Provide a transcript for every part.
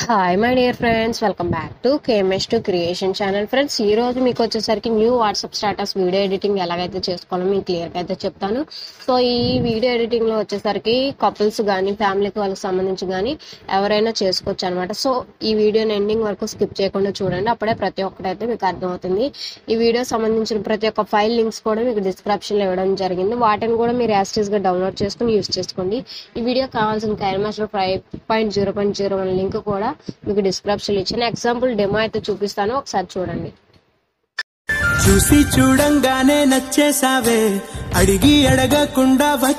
hi my dear friends welcome back to KMS two creation channel friends ఈ రోజు మీకు వచ్చేసరికి new WhatsApp status video editing ఎలాగైతే చేసుకోవాలో మీకు క్లియర్గా అయితే చెప్తాను సో ఈ వీడియో ఎడిటింగ్ లో వచ్చేసరికి కపుల్స్ కానీ ఫ్యామిలీకి వాళ్ళకి సంబంధించి కానీ ఎవరైనా చేసుకోవచ్చు అనమాట సో ఈ వీడియోని ఎండింగ్ వరకు స్కిప్ చేయకుండా చూడండి అప్పుడే ప్రతి ఒక్కటైతే మీకు అర్థమవుతుంది ఈ వీడియో సంబంధించిన ప్రతి ఒక్క ఫైల్ లింక్స్ కూడా మీకు డిస్క్రిప్షన్ లో ఇవ్వడం జరిగింది వాటిని కూడా మీరు యాస్టీస్ గా డౌన్లోడ్ చేసుకుని యూస్ చేసుకోండి ఈ వీడియో కావాల్సిన KineMaster five point zero point zero one link కూడా మీకు డిస్క్రిప్షన్ ఇచ్చిన ఎగ్జాంపుల్ డెమో అయితే చూపిస్తాను ఒకసారి చూడండి చూసి చూడంగానే నచ్చేసావే అడిగి అడగకుండా వచ్చి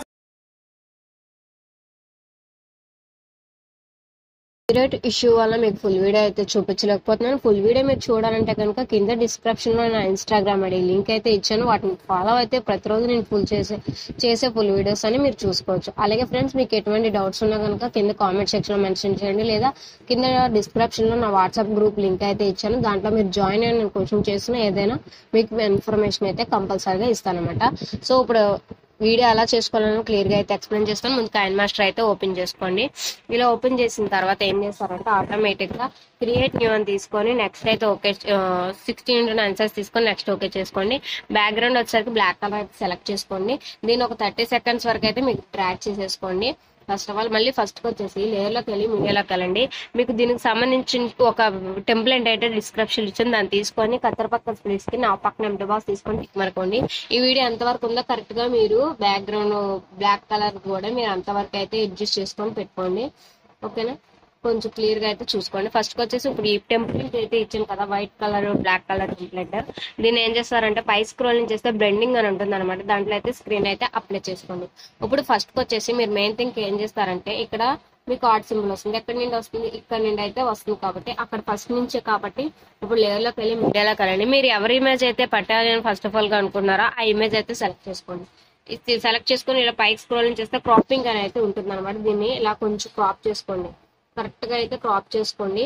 రేట్ ఇష్యూ వల్ల మీకు ఫుల్ వీడియో అయితే చూపించలేకపోతున్నాను ఫుల్ వీడియో మీరు చూడాలంటే కనుక కింద డిస్క్రిప్షన్ లో నా ఇన్స్టాగ్రామ్ ఐడి లింక్ అయితే ఇచ్చాను వాటిని ఫాలో అయితే ప్రతిరోజు నేను ఫుల్ చేసే చేసే ఫుల్ వీడియోస్ అని మీరు చూసుకోవచ్చు అలాగే ఫ్రెండ్స్ మీకు ఎటువంటి డౌట్స్ ఉన్నా కనుక కింద కామెంట్ సెక్షన్ లో మెన్షన్ చేయండి లేదా కింద డిస్క్రిప్షన్ లో నా వాట్సాప్ గ్రూప్ లింక్ అయితే ఇచ్చాను దాంట్లో మీరు జాయిన్ అయిన నేను క్వశ్చన్ చేసిన ఏదైనా మీకు ఇన్ఫర్మేషన్ అయితే కంపల్సరీగా ఇస్తానమాట సో ఇప్పుడు వీడియో ఎలా చేసుకోవాలని క్లియర్ గా అయితే ఎక్స్ప్లెయిన్ చేస్తాను ముందు కైన్ మాస్టర్ అయితే ఓపెన్ చేసుకోండి ఇలా ఓపెన్ చేసిన తర్వాత ఏం చేస్తారంటే ఆటోమేటిక్ గా క్రియేట్ న్యూ అని తీసుకొని నెక్స్ట్ అయితే okay sixteen into nine size తీసుకొని నెక్స్ట్ ఓకే చేసుకోండి బ్యాక్గ్రౌండ్ వచ్చేసరికి బ్లాక్ కలర్ అయితే సెలెక్ట్ చేసుకోండి దీని ఒక థర్టీ సెకండ్స్ వరకు అయితే మీకు ట్రాక్ చేసేసుకోండి ఫస్ట్ ఆఫ్ ఆల్ మళ్ళీ ఫస్ట్ వచ్చేసి లేయర్ లోకి వెళ్ళి మీడియాలోకి వెళ్ళండి మీకు దీనికి సంబంధించిన ఒక టెంప్లెట్ అయితే డిస్క్రిప్షన్ ఇచ్చింది దాన్ని తీసుకొని కత్తెర పక్క స్ప్లిట్స్ కి నా పక్కన ఎంటీ బాక్స్ తీసుకొని టిక్ మరకోండి ఈ వీడియో ఎంతవరకు ఉందో కరెక్ట్ గా మీరు బ్యాక్గ్రౌండ్ బ్లాక్ కలర్ కూడా మీరు అంతవరకు అయితే అడ్జస్ట్ చేసుకొని పెట్టుకోండి ఓకేనా కొంచెం క్లియర్ గా అయితే చూసుకోండి ఫస్ట్ వచ్చేసి ఇప్పుడు ఈ టెంప్లెట్ అయితే ఇచ్చాను కదా white colour black colour template దీన్ని ఏం చేస్తారంటే పై స్క్రోలింగ్ చేస్తే బ్లెండింగ్ అని ఉంటుంది అనమాట దాంట్లో అయితే స్క్రీన్ అయితే అప్లై చేసుకోండి ఇప్పుడు ఫస్ట్ వచ్చేసి మీరు మెయిన్ థింగ్ ఏం చేస్తారంటే ఇక్కడ మీకు ఆర్ట్ సింబల్ వస్తుంది ఎక్కడి నుండి వస్తుంది ఇక్కడ నుండి అయితే వస్తుంది కాబట్టి అక్కడ ఫస్ట్ నుంచే కాబట్టి ఇప్పుడు లేయర్ లోకి వెళ్ళి మీడియాలోకి వెళ్ళండి మీరు ఎవరి ఇమేజ్ అయితే పెట్టాలని ఫస్ట్ ఆఫ్ ఆల్ గా అనుకున్నారో ఆ ఇమేజ్ అయితే సెలెక్ట్ చేసుకోండి ఇది సెలెక్ట్ చేసుకొని ఇలా పైకి స్క్రోలింగ్ చేస్తే క్రాపింగ్ అని అయితే ఉంటుంది అనమాట దీన్ని ఇలా కొంచెం క్రాప్ చేసుకోండి కరెక్ట్ గా అయితే క్రాప్ చేసుకోండి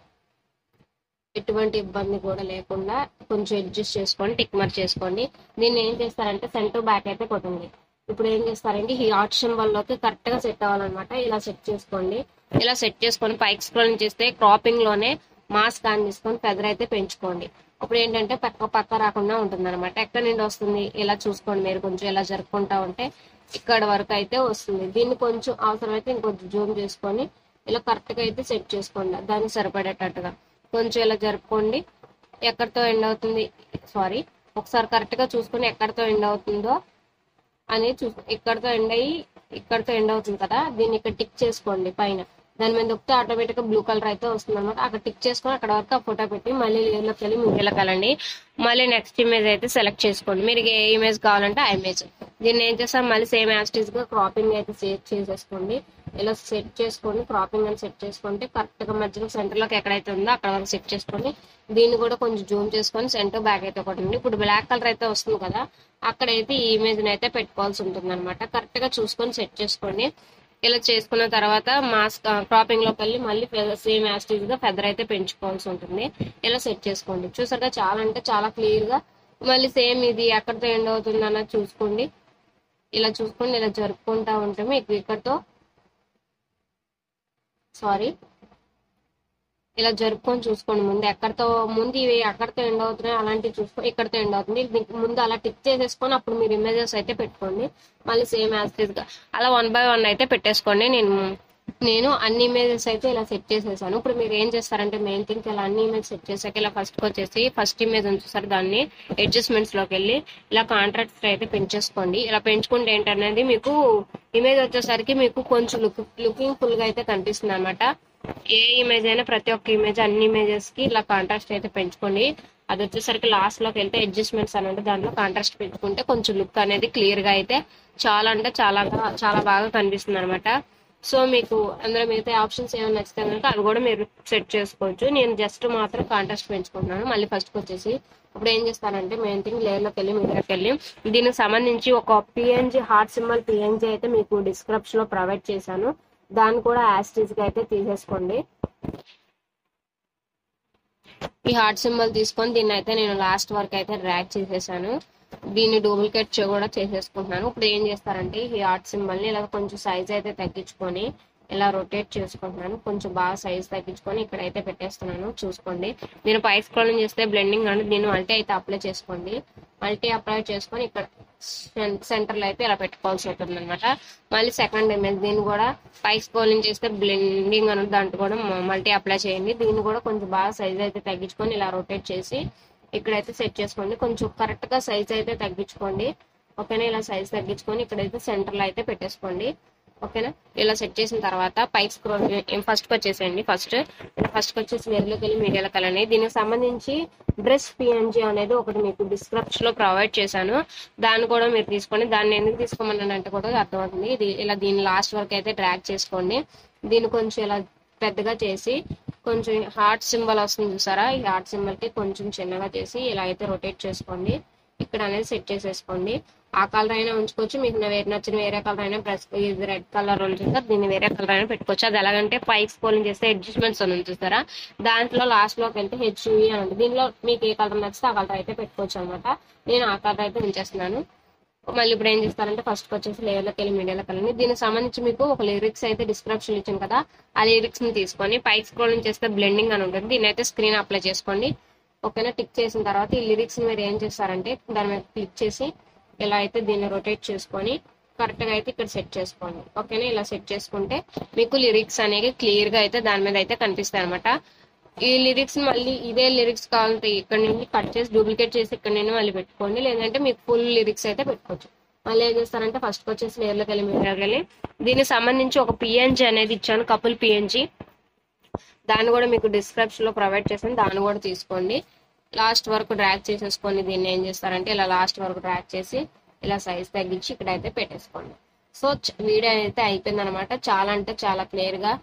ఎటువంటి ఇబ్బంది కూడా లేకుండా కొంచెం అడ్జస్ట్ చేసుకోండి టిక్ మార్క్ చేసుకోండి దీన్ని ఏం చేస్తారంటే సెంటర్ బ్యాక్ అయితే కొట్టండి ఇప్పుడు ఏం చేస్తారంటే ఈ ఆప్షన్ వల్లకి కరెక్ట్ గా సెట్ అవ్వాలన్నమాట ఇలా సెట్ చేసుకోండి ఇలా సెట్ చేసుకొని పైకి స్క్రోలింగ్ చేస్తే క్రాపింగ్ లోనే మాస్క్ ఆన్ చేసుకొని ఫెదర్ అయితే పెంచుకోండి ఇప్పుడు ఏంటంటే పక్క పక్క రాకుండా ఉంటుంది అనమాట ఎక్కడి నుండి వస్తుంది ఇలా చూసుకోండి మీరు కొంచెం ఇలా జరుపుకుంటా ఉంటే ఇక్కడ వరకు అయితే వస్తుంది దీన్ని కొంచెం అవసరమైతే ఇంకొంచెం జూమ్ చేసుకొని ఇలా కరెక్ట్ గా అయితే సెట్ చేసుకోండి దానికి సరిపడేటట్టుగా కొంచెం ఇలా జరుపుకోండి ఎక్కడితో ఎండ్ అవుతుంది సారీ ఒకసారి కరెక్ట్ గా చూసుకొని ఎక్కడితో ఎండ్ అవుతుందో అని చూ ఇక్కడతో ఎండ్ అయ్యి ఇక్కడతో ఎండ్ అవుతుంది కదా దీన్ని ఇక్కడ టిక్ చేసుకోండి పైన దాని మీద నొక్కితే ఆటోమేటిక్ గా బ్లూ కలర్ అయితే వస్తుంది అనమాట అక్కడ టిక్ చేసుకొని అక్కడ వరకు ఆ ఫోటో పెట్టి మళ్ళీ లేయర్లోకి వెళ్ళి మీడియాలోకి వెళ్ళండి మళ్ళీ నెక్స్ట్ ఇమేజ్ అయితే సెలెక్ట్ చేసుకోండి మీరు ఏ ఇమేజ్ కావాలంటే ఆ ఇమేజ్ దీన్ని ఏం చేస్తాం మళ్ళీ సేమ్ యాస్టీస్ గా క్రాపింగ్ అయితే సేవ్ చేసేసుకోండి ఇలా సెట్ చేసుకొని క్రాపింగ్ అని సెట్ చేసుకుంటే కరెక్ట్ గా మధ్యలో సెంటర్ లోకి ఎక్కడైతే ఉందో అక్కడ వరకు సెట్ చేసుకోండి దీన్ని కూడా కొంచెం జూమ్ చేసుకొని సెంటర్ బ్యాక్ అయితే ఒకటి ఉంది ఇప్పుడు బ్లాక్ కలర్ అయితే వస్తుంది కదా అక్కడైతే ఈ ఇమేజ్ అయితే పెట్టుకోవాల్సి ఉంటుంది అనమాట కరెక్ట్ గా చూసుకొని సెట్ చేసుకోండి ఇలా చేసుకున్న తర్వాత మాస్క్ క్రాపింగ్ లోకి వెళ్ళి మళ్ళీ సేమ్ యాస్టీజ్ గా ఫెదర్ అయితే పెంచుకోవాల్సి ఉంటుంది ఇలా సెట్ చేసుకోండి చూసారుగా చాలా అంటే చాలా క్లియర్ గా మళ్ళీ సేమ్ ఇది ఎక్కడితో ఎండ్ అవుతుంది అన్నది చూసుకోండి ఇలా చూసుకొని ఇలా జరుపుకుంటా ఉంటే మీకు ఇక్కడతో సారీ ఇలా జరుపుకొని చూసుకోండి ముందు ఎక్కడితో ముందు ఇవి ఎక్కడితో ఎండ్ అవుతున్నాయి అలాంటివి చూసుకో ఇక్కడితో ఎండ్ అవుతుంది దీనికి ముందు అలా టిక్ చేసేసుకొని అప్పుడు మీరు ఇమేజెస్ అయితే పెట్టుకోండి మళ్ళీ సేమ్ యాజ్ గా అలా వన్ బై వన్ అయితే పెట్టేసుకోండి నేను నేను అన్ని ఇమేజెస్ అయితే ఇలా సెట్ చేసేసాను ఇప్పుడు మీరు ఏం చేస్తారంటే మెయిన్ థింగ్ ఇలా అన్ని ఇమేజ్ సెట్ చేసాక ఇలా ఫస్ట్ వచ్చేసి ఫస్ట్ ఇమేజ్ ఉంచేసారు దాన్ని అడ్జస్ట్మెంట్స్ లోకి వెళ్ళి ఇలా కాంట్రాక్ట్ అయితే పెంచేసుకోండి ఇలా పెంచుకుంటే ఏంటనేది మీకు ఇమేజ్ వచ్చేసరికి మీకు కొంచెం లుక్ లుకింగ్ ఫుల్ గా అయితే కనిపిస్తుంది అనమాట ఏ ఇమేజ్ అయినా ప్రతి ఒక్క ఇమేజ్ అన్ని ఇమేజెస్ కి ఇలా కాంట్రాస్ట్ అయితే పెంచుకోండి అది వచ్చేసరికి లాస్ట్ లోకి వెళ్తే అడ్జస్ట్మెంట్స్ అని ఉంటే దాంట్లో కాంట్రాస్ట్ పెంచుకుంటే కొంచెం లుక్ అనేది క్లియర్ గా అయితే చాలా అంటే చాలా చాలా బాగా కనిపిస్తుంది అనమాట సో మీకు అందులో మిగతా ఆప్షన్స్ ఏమైనా నచ్చితే కనుక అవి కూడా మీరు సెట్ చేసుకోవచ్చు నేను జస్ట్ మాత్రం కాంట్రాస్ట్ పెంచుకుంటున్నాను మళ్ళీ ఫస్ట్ వచ్చేసి ఇప్పుడు ఏం చేస్తానంటే మెయిన్ థింగ్ లేయర్లోకి వెళ్ళి మీదకి వెళ్ళి దీనికి సంబంధించి ఒక పిఎన్జి హార్ట్ సింబల్ పిఎన్జి అయితే మీకు డిస్క్రిప్షన్ లో ప్రొవైడ్ చేశాను దాన్ని కూడా యాస్టీజ్ గా అయితే తీసేసుకోండి ఈ హార్ట్ సింబల్ తీసుకొని దీన్ని అయితే నేను లాస్ట్ వరకు అయితే డ్రాగ్ చేసేసాను దీన్ని డూప్లికేట్ కూడా చేసేసుకుంటున్నాను ఇప్పుడు ఏం చేస్తారంటే ఈ హార్ట్ సింబల్ ని ఇలా కొంచెం సైజ్ అయితే తగ్గించుకొని ఇలా రొటేట్ చేసుకుంటున్నాను కొంచెం బాగా సైజ్ తగ్గించుకొని ఇక్కడైతే పెట్టేస్తున్నాను చూసుకోండి నేను పై స్క్రోలింగ్ చేస్తే బ్లెండింగ్ అని దీన్ని మల్టీ అయితే అప్లై చేసుకోండి మల్టీ అప్లై చేసుకొని ఇక్కడ సెంటర్ లో అయితే ఇలా పెట్టుకోవాల్సి ఉంటుంది అనమాట మళ్ళీ సెకండ్ ఇమేజ్ దీన్ని కూడా పై స్క్రోలింగ్ చేస్తే బ్లెండింగ్ అని దాంట్లో కూడా మల్టీ అప్లై చేయండి దీన్ని కూడా కొంచెం బాగా సైజ్ అయితే తగ్గించుకొని ఇలా రొటేట్ చేసి ఇక్కడైతే సెట్ చేసుకోండి కొంచెం కరెక్ట్ గా సైజ్ అయితే తగ్గించుకోండి ఓకేనా ఇలా సైజ్ తగ్గించుకొని ఇక్కడైతే సెంటర్ లో అయితే పెట్టేసుకోండి ఓకేనా ఇలా సెట్ చేసిన తర్వాత పై స్క్రోల్ ఫస్ట్ వచ్చేసేయండి ఫస్ట్ ఫస్ట్ వచ్చేసి వేరులోకి వెళ్ళి మీడియాలోకి వెళ్ళండి దీనికి సంబంధించి డ్రెస్ పిఎన్జి అనేది ఒకటి మీకు డిస్క్రిప్షన్ లో ప్రొవైడ్ చేశాను దాన్ని కూడా మీరు తీసుకోండి దాన్ని ఎందుకు తీసుకోమన్నాను అంటే కూడా అర్థమవుతుంది ఇది ఇలా దీని లాస్ట్ వరకు అయితే డ్రాగ్ చేసుకోండి దీన్ని కొంచెం ఇలా పెద్దగా చేసి కొంచెం హార్ట్ సింబల్ వస్తుంది చూసారా ఈ హార్ట్ సింబల్ కి కొంచెం చిన్నగా చేసి ఇలా అయితే రొటేట్ చేసుకోండి ఇక్కడ అనేది సెట్ చేసేసుకోండి ఆ కలర్ అయినా ఉంచుకోవచ్చు మీకు నా వేరే నచ్చిన వేరే కలర్ అయినా ప్లస్ ఇది రెడ్ కలర్ ఉంటుంది కదా దీన్ని వేరే కలర్ అయినా పెట్టుకోవచ్చు అది ఎలాగంటే పైకి స్కోలింగ్ చేస్తే అడ్జస్ట్మెంట్స్ అని ఉంటుంది చూస్తారా దాంట్లో లాస్ట్ లోకి వెళ్తే హెచ్యుఈ అని ఉంటుంది దీనిలో మీకు ఏ కలర్ నచ్చితే ఆ కలర్ అయితే పెట్టుకోవచ్చు అనమాట నేను ఆ కలర్ అయితే ఉంచేస్తున్నాను మళ్ళీ ఇప్పుడు ఏం చేస్తారంటే ఫస్ట్ వచ్చేసి లేయర్లోకి వెళ్ళి మీడియాలోకి వెళ్ళండి దీనికి సంబంధించి మీకు ఒక లిరిక్స్ అయితే డిస్క్రిప్షన్ ఇచ్చాను కదా ఆ లిరిక్స్ ని తీసుకొని పైకి స్క్రోలింగ్ చేస్తే బ్లెండింగ్ అని ఉంటుంది దీని అయితే స్క్రీన్ అప్లై చేసుకోండి ఓకేనా టిక్ చేసిన తర్వాత ఈ లిరిక్స్ మీరు ఏం చేస్తారంటే దాని మీద క్లిక్ చేసి ఇలా అయితే దీన్ని రొటేట్ చేసుకొని కరెక్ట్ గా అయితే ఇక్కడ సెట్ చేసుకోండి ఓకేనా ఇలా సెట్ చేసుకుంటే మీకు లిరిక్స్ అనేవి క్లియర్ గా అయితే దాని మీద అయితే కనిపిస్తాయి అనమాట ఈ లిరిక్స్ మళ్ళీ ఇదే లిరిక్స్ కావాలంటే ఇక్కడ నుండి కట్ చేసి డూప్లికేట్ చేసి ఇక్కడ నుండి మళ్ళీ పెట్టుకోండి లేదంటే మీకు ఫుల్ లిరిక్స్ అయితే పెట్టుకోవచ్చు మళ్ళీ ఏం చేస్తారంటే ఫస్ట్ వచ్చేసి లేయర్లోకి వెళ్ళి మీడియాకి వెళ్ళి దీనికి సంబంధించి ఒక పిఎన్జి అనేది ఇచ్చాను కపుల్ పిఎన్జి దాన్ని కూడా మీకు డిస్క్రిప్షన్ లో ప్రొవైడ్ చేసాను దాన్ని కూడా తీసుకోండి లాస్ట్ వరకు డ్రాగ్ చేసేసుకొని దీన్ని ఏం చేస్తారంటే ఇలా లాస్ట్ వరకు డ్రాగ్ చేసి ఇలా సైజ్ తగ్గించి ఇక్కడ అయితే పెట్టేసుకోండి సో వీడియో అయితే అయిపోయింది అనమాట చాలా అంటే చాలా క్లియర్ గా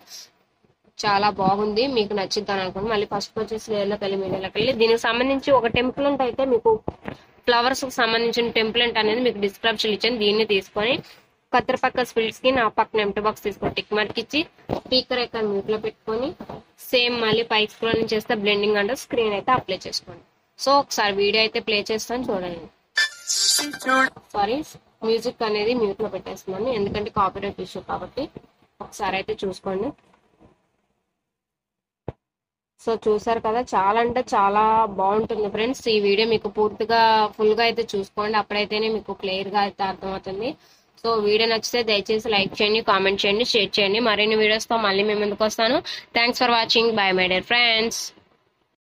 చాలా బాగుంది మీకు నచ్చిద్దాం అనుకోండి మళ్ళీ ఫస్ట్ వచ్చేసి లేయర్లోకి వెళ్ళి మీడియాలోకి వెళ్ళి దీనికి సంబంధించి ఒక టెంప్లెంట్ అయితే మీకు ఫ్లవర్స్ కి సంబంధించిన టెంప్లెంట్ అనేది మీకు డిస్క్రిప్షన్ ఇచ్చాను దీన్ని తీసుకొని కత్తెర పక్క స్పిల్స్ కి నా పక్కన ఎంటీ బాక్స్ తీసుకొని టిక్ మార్క్ ఇచ్చి స్పీకర్ ఇక్కడ మ్యూట్ లో పెట్టుకొని సేమ్ మళ్ళీ పై స్క్రోల్ చేస్తే బ్లెండింగ్ అంటే స్క్రీన్ అయితే అప్లై చేసుకోండి సో ఒకసారి వీడియో అయితే ప్లే చేస్తాను చూడండి సారీ మ్యూజిక్ అనేది మ్యూట్ లో పెట్టేస్తున్నాను ఎందుకంటే కాపీరైట్ ఇష్యూ కాబట్టి ఒకసారి అయితే చూసుకోండి సో చూసారు కదా చాలా అంటే చాలా బాగుంటుంది ఫ్రెండ్స్ ఈ వీడియో మీకు పూర్తిగా ఫుల్ గా అయితే చూసుకోండి అప్పుడైతేనే మీకు క్లియర్ గా అయితే అర్థమవుతుంది సో వీడియో నచ్చితే దయచేసి లైక్ చేయండి కామెంట్ చేయండి షేర్ చేయండి మరిన్ని వీడియోస్ తో మళ్ళీ మేము ముందుకు వస్తాను thanks for watching bye my dear friends